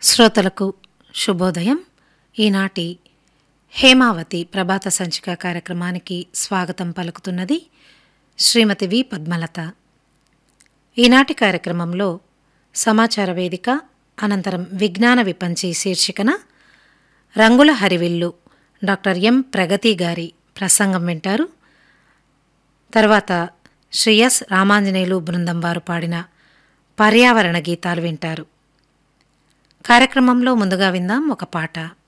శ్రోతలకు శుభోదయం ఈనాటి హేమావతి ప్రభాత సంచిక కార్యక్రమానికి స్వాగతం పలుకుతున్నది శ్రీమతి వి పద్మలత ఈనాటి కార్యక్రమంలో సమాచార వేదిక అనంతరం విజ్ఞాన విపంచి శీర్షికన రంగుల హరివిల్లు డాక్టర్ ఎం ప్రగతి గారి ప్రసంగం వింటారు తర్వాత శ్రీ ఎస్ రామాంజనేయులు బృందం వారు పాడిన పర్యావరణ గీతాలు వింటారు కార్యక్రమంలో ముందుగా విందాం ఒక పాట